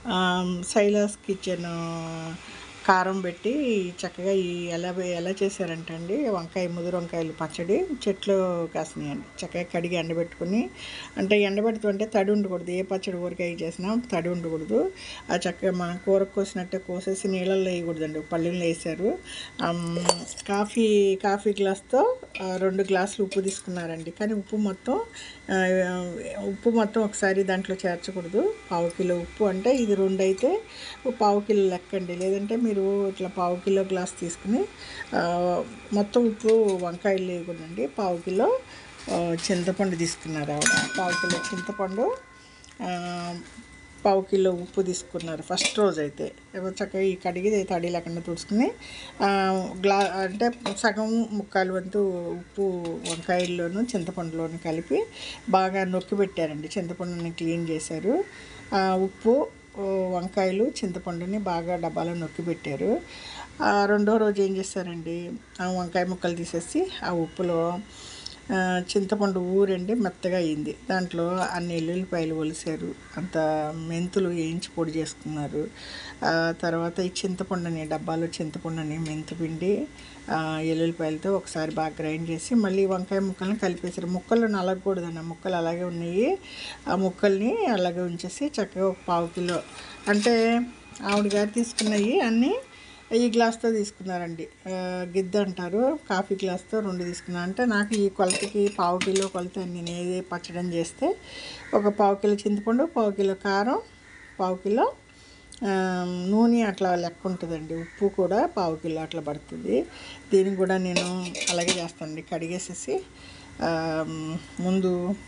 Silas kitchen కారం పెట్టి చక్కగా ఈ ఎలా ఎలా చేశారంటే అండి వంకాయ ముదురు వంకాయలు పచ్చడి చెట్లు కాసినాయండి చక్కగా కడిగి ఎండబెట్టుకుని అంటే ఎండబెడుతుంటే తడి ఉండకూడదు ఏ పచ్చడి ఊరికాయ చేసినా తడి ఉండకూడదు ఆ చక్కగా మనం కూర కోసినట్టే కోసేసి నీళ్ళల్లో వేయకూడదండి పల్లెల్లో వేసారు ఆమ్, కాఫీ కాఫీ గ్లాస్తో ఆ, రెండు గ్లాసులు ఉప్పు తీసుకున్నారండి కానీ ఉప్పు మొత్తం ఆ, ఉప్పు మొత్తం ఒకసారి దాంట్లో చేర్చకూడదు పావు కిలో ఉప్పు అంటే ఇది రెండు అయితే ఓ పావు కిలో లెక్కండి లేదంటే మీరు ఇట్లా పావు కిలో గ్లాస్ తీసుకుని ఆ, మొత్తం ఉప్పు వంకాయలు లేకుండండి పావు కిలో ఆ, చింతపండు తీసుకున్నారు ఆవిడ పావు కిలో చింతపండు ఆ, పావు కిలో ఉప్పు తీసుకున్నారు ఫస్ట్ రోజు అయితే ఏవో చక్కగా ఈ కడిగి తడి లేకుండా తుడుచుకుని ఆ, గ్లా అంటే సగం ముక్కాలు వంతు ఉప్పు వంకాయల్లోను చింతపండులోను కలిపి బాగా నొక్కి పెట్టారండి చింతపండుని క్లీన్ చేశారు ఆ, ఉప్పు ఓ, వంకాయలు చింతపండుని బాగా డబ్బాలో నొక్కి పెట్టారు ఆ, రెండో రోజు ఏం చేశారండి ఆ వంకాయ ముక్కలు తీసేసి ఆ ఉప్పులో ఆ, చింతపండు ఊరండి మెత్తగా అయింది దాంట్లో అన్ని ఎల్లుల్లిపాయలు ఒలిసారు అంత మెంతులు వేయించి పొడి చేసుకున్నారు ఆ, తర్వాత ఈ చింతపండుని డబ్బాలో చింతపండుని మెంతిపిండి ఆ, ఎల్లుల్లిపాయలతో ఒకసారి బాగా గ్రైండ్ చేసి మళ్ళీ వంకాయ ముక్కల్ని కలిపేసారు ముక్కలు నలగకూడదండి ఆ ముక్కలు అలాగే ఉన్నాయి ఆ ముక్కల్ని అలాగే ఉంచేసి చక్కగా ఒక పావు కిలో అంటే ఆవిడ గారు తీసుకున్నవి అన్నీ ఈ గ్లాస్తో తీసుకున్నారండి ఆ, గిద్ద అంటారు కాఫీ గ్లాస్తో రెండు తీసుకున్నాను అంటే నాకు ఈ కొలతకి పావు కిలో కొలత నేను ఏది పచ్చడం చేస్తే ఒక పావు కిలో చింతపండు పావు కిలో కారం పావు కిలో ఆ, నూనె అట్లా లెక్క ఉంటుందండి ఉప్పు కూడా పావు కిలో అట్లా పడుతుంది దీనికి కూడా నేను అలాగే చేస్తానండి కడిగేసేసి ఆ, ముందు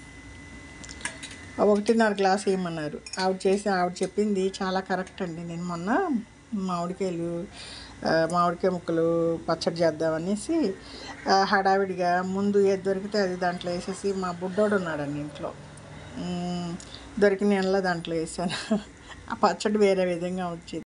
ఒకటిన్నర గ్లాస్ వేయమన్నారు ఆవిడ చేసి ఆవిడ చెప్పింది చాలా కరెక్ట్ అండి నేను మొన్న మామిడికాయలు ఆ, మామిడికాయ ముక్కలు పచ్చడి చేద్దామనేసి ఆ, హడావిడిగా ముందు ఏది దొరికితే అది దాంట్లో వేసేసి మా బుడ్డోడు ఉన్నాడండి ఇంట్లో మ్, దొరికిన నెలలో దాంట్లో వేసాను ఆ పచ్చడి వేరే విధంగా వచ్చింది